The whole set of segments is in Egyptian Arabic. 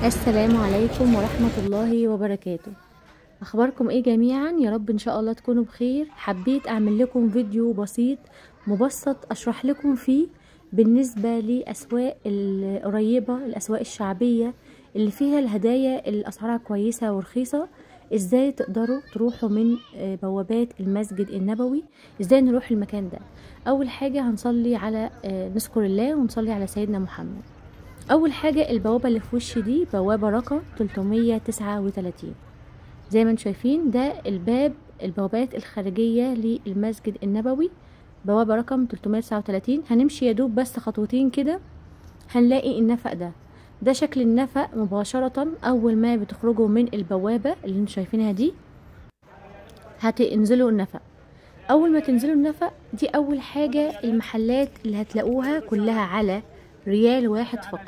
السلام عليكم ورحمة الله وبركاته أخباركم إيه جميعا يا رب إن شاء الله تكونوا بخير حبيت أعمل لكم فيديو بسيط مبسط أشرح لكم فيه بالنسبة لأسواق القريبة الأسواق الشعبية اللي فيها الهدايا اللي أسعارها كويسة ورخيصة ازاي تقدروا تروحوا من بوابات المسجد النبوي ازاي نروح المكان ده اول حاجة هنصلي على نذكر الله ونصلي على سيدنا محمد اول حاجة البوابة اللي في وشي دي بوابة رقم 339 زي ما انتم شايفين ده الباب البوابات الخارجية للمسجد النبوي بوابة رقم 339 هنمشي يدوب بس خطوتين كده هنلاقي النفق ده ده شكل النفق مباشرة أول ما بتخرجوا من البوابة اللي انتم شايفينها دي هتنزلوا النفق أول ما تنزلوا النفق دي أول حاجة المحلات اللي هتلاقوها كلها على ريال واحد فقط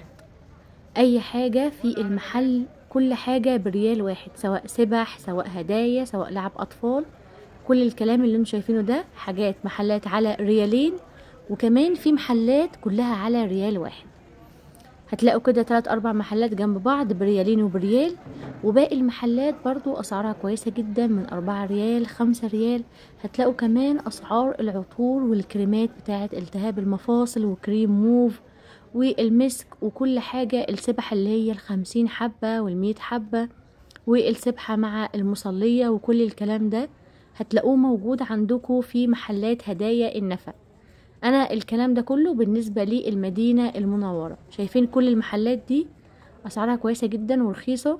أي حاجة في المحل كل حاجة بريال واحد سواء سبح سواء هدايا سواء لعب أطفال كل الكلام اللي انتم شايفينه ده حاجات محلات على ريالين وكمان في محلات كلها على ريال واحد هتلاقوا كده تلات اربع محلات جنب بعض بريالين وبريال وباقي المحلات برضو اسعارها كويسة جدا من اربعة ريال خمسة ريال هتلاقوا كمان اسعار العطور والكريمات بتاعة التهاب المفاصل وكريم موف والمسك وكل حاجة السبح اللي هي الخمسين حبة والمية حبة والسبحة مع المصلية وكل الكلام ده هتلاقوه موجود عندكم في محلات هدايا النفق انا الكلام ده كله بالنسبه للمدينه المنوره شايفين كل المحلات دي اسعارها كويسه جدا ورخيصه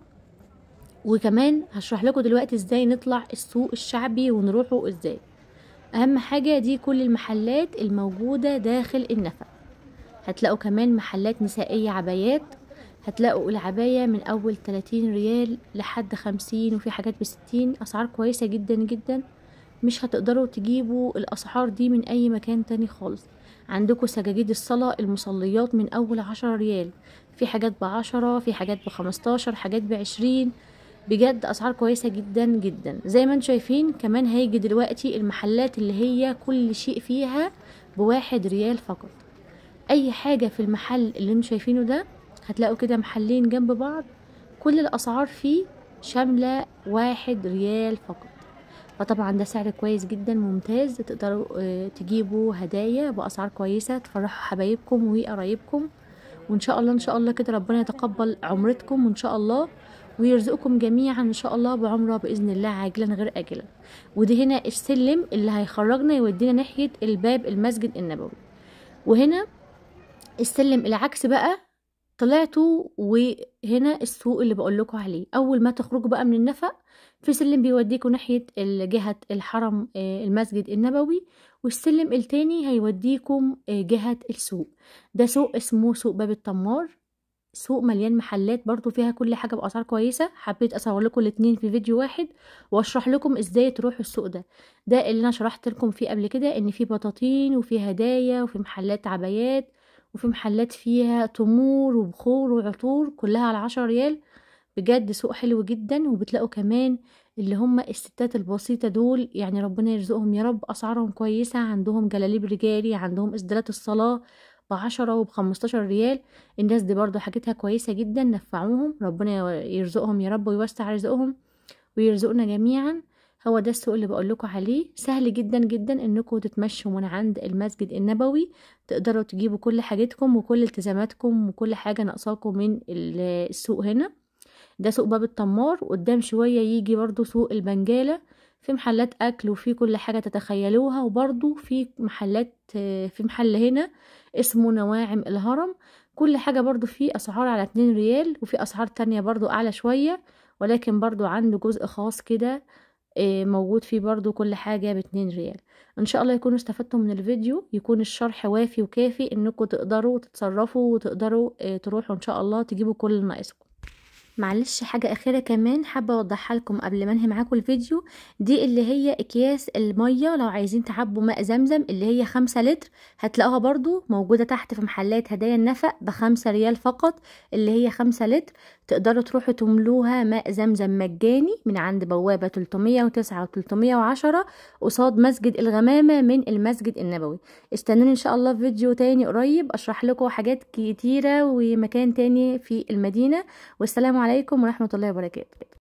وكمان هشرح لكم دلوقتي ازاي نطلع السوق الشعبي ونروحه ازاي اهم حاجه دي كل المحلات الموجوده داخل النفق هتلاقوا كمان محلات نسائيه عبايات هتلاقوا العباية من أول 30 ريال لحد خمسين وفي حاجات بستين أسعار كويسة جدا جدا مش هتقدروا تجيبوا الأسعار دي من أي مكان تاني خالص عندكم سجاجيد الصلاة المصليات من أول عشرة ريال في حاجات بعشرة في حاجات بخمستاشر حاجات بعشرين بجد أسعار كويسة جدا جدا زي ما انتم شايفين كمان هيجي دلوقتي المحلات اللي هي كل شيء فيها بواحد ريال فقط أي حاجة في المحل اللي انتم شايفينه ده هتلاقوا كده محلين جنب بعض كل الأسعار فيه شاملة واحد ريال فقط فطبعا ده سعر كويس جدا ممتاز تقدروا تجيبوا هدايا باسعار كويسه تفرحوا حبايبكم وقرايبكم وان شاء الله ان شاء الله كده ربنا يتقبل عمرتكم وان شاء الله ويرزقكم جميعا ان شاء الله بعمره باذن الله عاجلا غير اجلا ودي هنا السلم اللي هيخرجنا يودينا ناحيه الباب المسجد النبوي وهنا السلم العكس بقى طلعتوا وهنا السوق اللي بقول لكم عليه اول ما تخرجوا بقى من النفق في سلم بيوديكوا ناحية جهة الحرم المسجد النبوي والسلم التاني هيوديكم جهة السوق ده سوق اسمه سوق باب التمار سوق مليان محلات برضو فيها كل حاجة بأسعار كويسة حبيت أصور لكم الاتنين في فيديو واحد وأشرح لكم إزاي تروحوا السوق ده ده اللي أنا شرحت لكم فيه قبل كده إن في بطاطين وفي هدايا وفي محلات عبايات وفي محلات فيها تمور وبخور وعطور كلها على عشرة ريال بجد سوق حلو جدا وبتلاقوا كمان اللي هم الستات البسيطة دول يعني ربنا يرزقهم يا رب أسعارهم كويسة عندهم جلاليب رجالي عندهم إسدالات الصلاة بعشرة وبخمستاشر ريال الناس دي برضو حاجتها كويسة جدا نفعوهم ربنا يرزقهم يا رب ويوسع رزقهم ويرزقنا جميعا هو ده السوق اللي بقول لكم عليه سهل جدا جدا انكم تتمشوا من عند المسجد النبوي تقدروا تجيبوا كل حاجتكم وكل التزاماتكم وكل حاجة ناقصاكم من السوق هنا ده سوق باب التمار قدام شوية يجي برضو سوق البنجالة في محلات أكل وفي كل حاجة تتخيلوها وبرضو في محلات في محل هنا اسمه نواعم الهرم كل حاجة برضو فيه أسعار على اتنين ريال وفي أسعار تانية برضو أعلى شوية ولكن برضو عنده جزء خاص كده موجود فيه برضو كل حاجة باتنين ريال ان شاء الله يكونوا استفدتم من الفيديو يكون الشرح وافي وكافي انكم تقدروا تتصرفوا وتقدروا تروحوا ان شاء الله تجيبوا كل اللي ناقصكم معلش حاجة أخيرة كمان حابة أوضحها لكم قبل ما أنهي معاكم الفيديو دي اللي هي أكياس المية لو عايزين تعبوا ماء زمزم اللي هي خمسة لتر هتلاقوها برضو موجودة تحت في محلات هدايا النفق بخمسة ريال فقط اللي هي خمسة لتر تقدروا تروحوا تملوها ماء زمزم مجاني من عند بوابة 309 و 310 قصاد مسجد الغمامة من المسجد النبوي استنوني ان شاء الله في فيديو تاني قريب اشرح لكم حاجات كتيرة ومكان تاني في المدينة والسلام عليكم ورحمة الله وبركاته